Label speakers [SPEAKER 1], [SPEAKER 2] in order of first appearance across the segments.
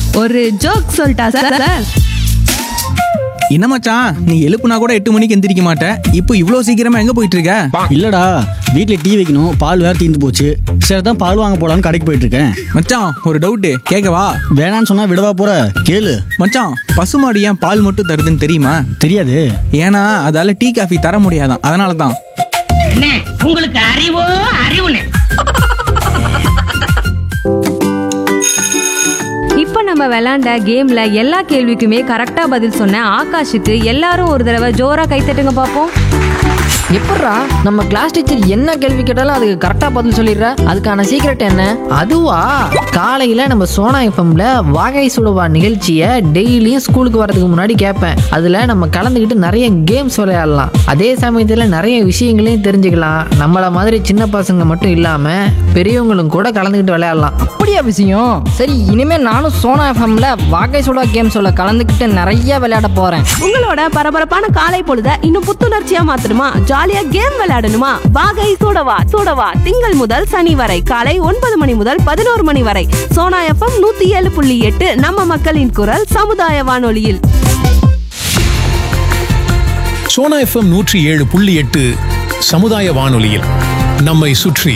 [SPEAKER 1] ஒரு ஜோக் சொல்லிட்டா sir sir
[SPEAKER 2] என்ன மச்சான் நீ எழுப்புனா கூட எட்டு மணிக்கு எந்திரிக்க மாட்ட இப்போ இவ்வளோ சீக்கிரமா எங்க போயிட்டு இருக்க
[SPEAKER 3] இல்லடா வீட்டில் டீ வைக்கணும் பால் வேற தீர்ந்து போச்சு சரி தான் பால் வாங்க போலான்னு கடைக்கு போயிட்டு இருக்கேன்
[SPEAKER 2] மச்சான் ஒரு டவுட்டு கேட்கவா
[SPEAKER 3] வேணான்னு சொன்னா விடவா போற கேளு
[SPEAKER 2] மச்சான் பசுமாடு ஏன் பால் மட்டும் தருதுன்னு தெரியுமா
[SPEAKER 3] தெரியாது
[SPEAKER 2] ஏன்னா அதால டீ காஃபி தர முடியாதான் அதனால தான்
[SPEAKER 4] அண்ணே, உங்களுக்கு அறிவோ அறிவுனே
[SPEAKER 5] இப்போ நம்ம விளையாண்ட கேம்ல எல்லா கேள்விக்குமே கரெக்டா பதில் சொன்ன ஆகாஷுக்கு எல்லாரும் ஒரு தடவை ஜோரா கைத்தட்டுங்க பார்ப்போம்
[SPEAKER 6] எப்பட்றா நம்ம கிளாஸ் டீச்சர் என்ன கேள்வி கேட்டாலும் அதுக்கு கரெக்டா பதில் சொல்லிடுற அதுக்கான சீக்ரெட் என்ன அதுவா காலையில நம்ம சோனா எஃப்எம்ல வாகை சுடுவா நிகழ்ச்சியை டெய்லியும் ஸ்கூலுக்கு வரதுக்கு முன்னாடி கேட்பேன் அதுல நம்ம கலந்துக்கிட்டு நிறைய கேம்ஸ் விளையாடலாம் அதே சமயத்துல நிறைய விஷயங்களையும் தெரிஞ்சுக்கலாம் நம்மள மாதிரி சின்ன பசங்க மட்டும் இல்லாம பெரியவங்களும் கூட கலந்துக்கிட்டு விளையாடலாம்
[SPEAKER 7] அப்படியா விஷயம் சரி இனிமே நானும் சோனா எஃப்எம்ல வாகை சுடா கேம் சொல்ல கலந்துக்கிட்டு நிறைய விளையாட போறேன்
[SPEAKER 1] உங்களோட பரபரப்பான காலை பொழுத இன்னும் புத்துணர்ச்சியா மாத்தணுமா ஜாலியா கேம் விளையாடணுமா வாகை சூடவா சூடவா திங்கள் முதல் சனி வரை காலை ஒன்பது மணி முதல் பதினோரு மணி வரை சோனா எஃப்எம் நூத்தி ஏழு புள்ளி எட்டு நம்ம மக்களின் குரல் சமுதாய வானொலியில்
[SPEAKER 8] சோனா எஃப்எம் நூற்றி ஏழு புள்ளி எட்டு சமுதாய வானொலியில் நம்மை சுற்றி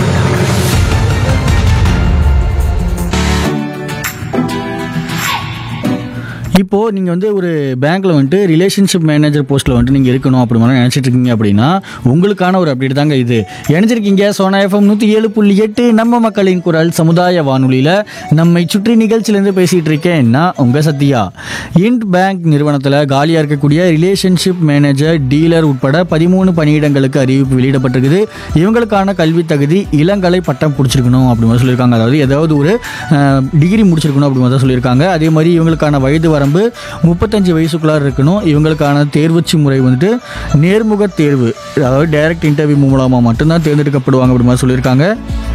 [SPEAKER 3] இப்போ நீங்க வந்து ஒரு பேங்க்ல வந்துட்டு ரிலேஷன்ஷிப் மேனேஜர் போஸ்ட்ல வந்துட்டு நீங்க இருக்கணும் அப்படி மாதிரி நினைச்சிட்டு இருக்கீங்க அப்படின்னா உங்களுக்கான ஒரு அப்டேட் தாங்க இது இணைஞ்சிருக்கீங்க சோனா எஃப்எம் நூத்தி ஏழு புள்ளி எட்டு நம்ம மக்களின் குரல் சமுதாய வானொலியில நம்மை சுற்றி நிகழ்ச்சியிலேருந்து பேசிட்டு இருக்கேன் நான் உங்க சத்யா இண்ட் பேங்க் நிறுவனத்தில் காலியாக இருக்கக்கூடிய ரிலேஷன்ஷிப் மேனேஜர் டீலர் உட்பட பதிமூணு பணியிடங்களுக்கு அறிவிப்பு வெளியிடப்பட்டிருக்குது இவங்களுக்கான கல்வி தகுதி இளங்கலை பட்டம் பிடிச்சிருக்கணும் அப்படி மாதிரி சொல்லியிருக்காங்க அதாவது ஏதாவது ஒரு டிகிரி முடிச்சிருக்கணும் அப்படி மாதிரி தான் சொல்லியிருக்காங்க அதே மாதிரி இவங்களுக்கான வயது வரம்பு முப்பத்தஞ்சு வயசுக்குள்ளார இருக்கணும் இவங்களுக்கான தேர்வுச்சி முறை வந்துட்டு நேர்முக தேர்வு அதாவது டைரக்ட் இன்டர்வியூ மூலமாக மட்டும்தான் தேர்ந்தெடுக்கப்படுவாங்க அப்படி மாதிரி சொல்லியிருக்காங்க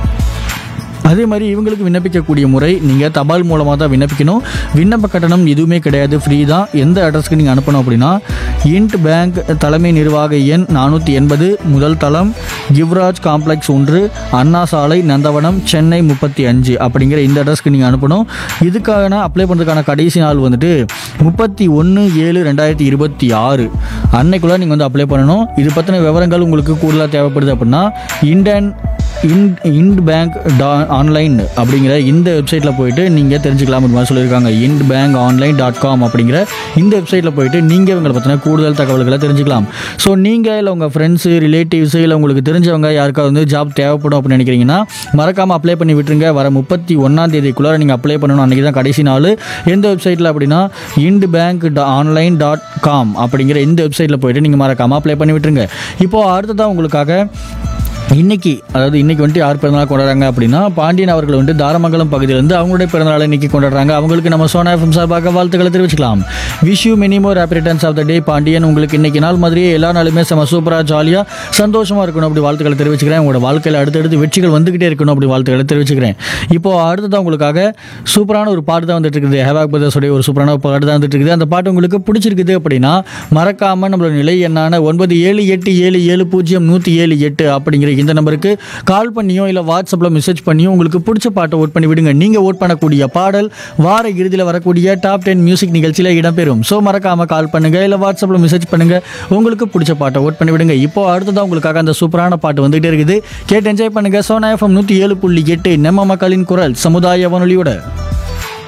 [SPEAKER 3] அதே மாதிரி இவங்களுக்கு விண்ணப்பிக்கக்கூடிய முறை நீங்கள் தபால் மூலமாக தான் விண்ணப்பிக்கணும் விண்ணப்ப கட்டணம் எதுவுமே கிடையாது ஃப்ரீ தான் எந்த அட்ரஸ்க்கு நீங்கள் அனுப்பணும் அப்படின்னா இன்ட் பேங்க் தலைமை நிர்வாக எண் நானூற்றி எண்பது முதல் தளம் கிவ்ராஜ் காம்ப்ளெக்ஸ் ஒன்று அண்ணா சாலை நந்தவனம் சென்னை முப்பத்தி அஞ்சு அப்படிங்கிற இந்த அட்ரஸ்க்கு நீங்கள் அனுப்பணும் இதுக்கான அப்ளை பண்ணுறதுக்கான கடைசி நாள் வந்துட்டு முப்பத்தி ஒன்று ஏழு ரெண்டாயிரத்தி இருபத்தி ஆறு அன்னைக்குள்ளே நீங்கள் வந்து அப்ளை பண்ணணும் இது பற்றின விவரங்கள் உங்களுக்கு கூடுதலாக தேவைப்படுது அப்படின்னா இண்டன் இண்ட் இண்ட் பேங்க் டா ஆன்லைன் அப்படிங்கிற இந்த வெப்சைட்டில் போயிட்டு நீங்கள் தெரிஞ்சுக்கலாம் அப்படி மாதிரி சொல்லியிருக்காங்க Ind bank online dot com அப்படிங்கிற இந்த வெப்சைட்டில் போயிட்டு நீங்கள் இவங்களை பற்றின கூடுதல் தகவல்களை தெரிஞ்சுக்கலாம் ஸோ நீங்கள் இல்லை உங்கள் ஃப்ரெண்ட்ஸு ரிலேட்டிவ்ஸு இல்லை உங்களுக்கு தெரிஞ்சவங்க யாருக்காவது வந்து ஜாப் தேவைப்படும் அப்படின்னு நினைக்கிறீங்கன்னா மறக்காமல் அப்ளை பண்ணி விட்டுருங்க வர முப்பத்தி ஒன்றாம் தேதிக்குள்ளார நீங்கள் அப்ளை பண்ணணும் அன்றைக்கி தான் கடைசி நாள் எந்த வெப்சைட்டில் அப்படின்னா Ind bank online dot com அப்படிங்கிற இந்த வெப்சைட்டில் போயிட்டு நீங்கள் மறக்காமல் அப்ளை பண்ணி விட்டுருங்க இப்போது அடுத்ததாக உங்களுக்காக இன்னைக்கு அதாவது இன்னைக்கு வந்துட்டு யார் பிறந்தநாள் கொண்டாடுறாங்க அப்படின்னா பாண்டியன் அவர்கள் வந்துட்டு தாரமங்கலம் பகுதியிலேருந்து அவங்களுடைய பிறந்தநாளை இன்னைக்கு கொண்டாடுறாங்க அவங்களுக்கு நம்ம சோனா எஃப்எம் சார்பாக வாழ்த்துக்களை தெரிவிச்சுக்கலாம் wish you many more happy returns of the day Pandian உங்களுக்கு இன்னைக்கு நாள் மாதிரியே எல்லா நாளுமே செம சூப்பராக ஜாலியாக சந்தோஷமாக இருக்கணும் அப்படி வாழ்த்துக்களை தெரிவிச்சுக்கிறேன் உங்களோட வாழ்க்கையில் அடுத்தடுத்து வெற்றிகள் வந்துகிட்டே இருக்கணும் அப்படி வாழ்த்துக்களை தெரிவிச்சுக்கிறேன் இப்போ அடுத்ததான் உங்களுக்காக சூப்பரான ஒரு பாட்டு தான் வந்துட்டு இருக்குது ஹேவாக் பிரதர்ஸோடைய ஒரு சூப்பரான பாட்டு தான் வந்துட்டு இருக்குது அந்த பாட்டு உங்களுக்கு பிடிச்சிருக்குது அப்படின்னா மறக்காமல் நம்மளோட நிலை எண்ணான ஒன்பது ஏழு எட்டு ஏழு ஏழு பூஜ்ஜியம் நூற்றி ஏழு எட்டு அப்படிங்கிற இந்த நம்பருக்கு கால் பண்ணியோ இல்லை வாட்ஸ்அப்பில் மெசேஜ் பண்ணியோ உங்களுக்கு பிடிச்ச பாட்டை ஓட் பண்ணி விடுங்க நீங்கள் ஓட் பண்ணக்கூடிய பாடல் வார இறுதியில் வரக்கூடிய டாப் டென் மியூசிக் நிகழ்ச்சியில் இடம்பெறும் ஸோ மறக்காமல் கால் பண்ணுங்கள் இல்லை வாட்ஸ்அப்பில் மெசேஜ் பண்ணுங்கள் உங்களுக்கு பிடிச்ச பாட்டை ஓட் பண்ணி விடுங்க இப்போ அடுத்ததான் உங்களுக்காக அந்த சூப்பரான பாட்டு வந்துகிட்டே இருக்குது கேட்டு என்ஜாய் பண்ணுங்கள் சோனா எஃப்எம் நூற்றி ஏழு புள்ளி எட்டு நம்ம மக்களின் குரல் சமுதாய வானொலியோட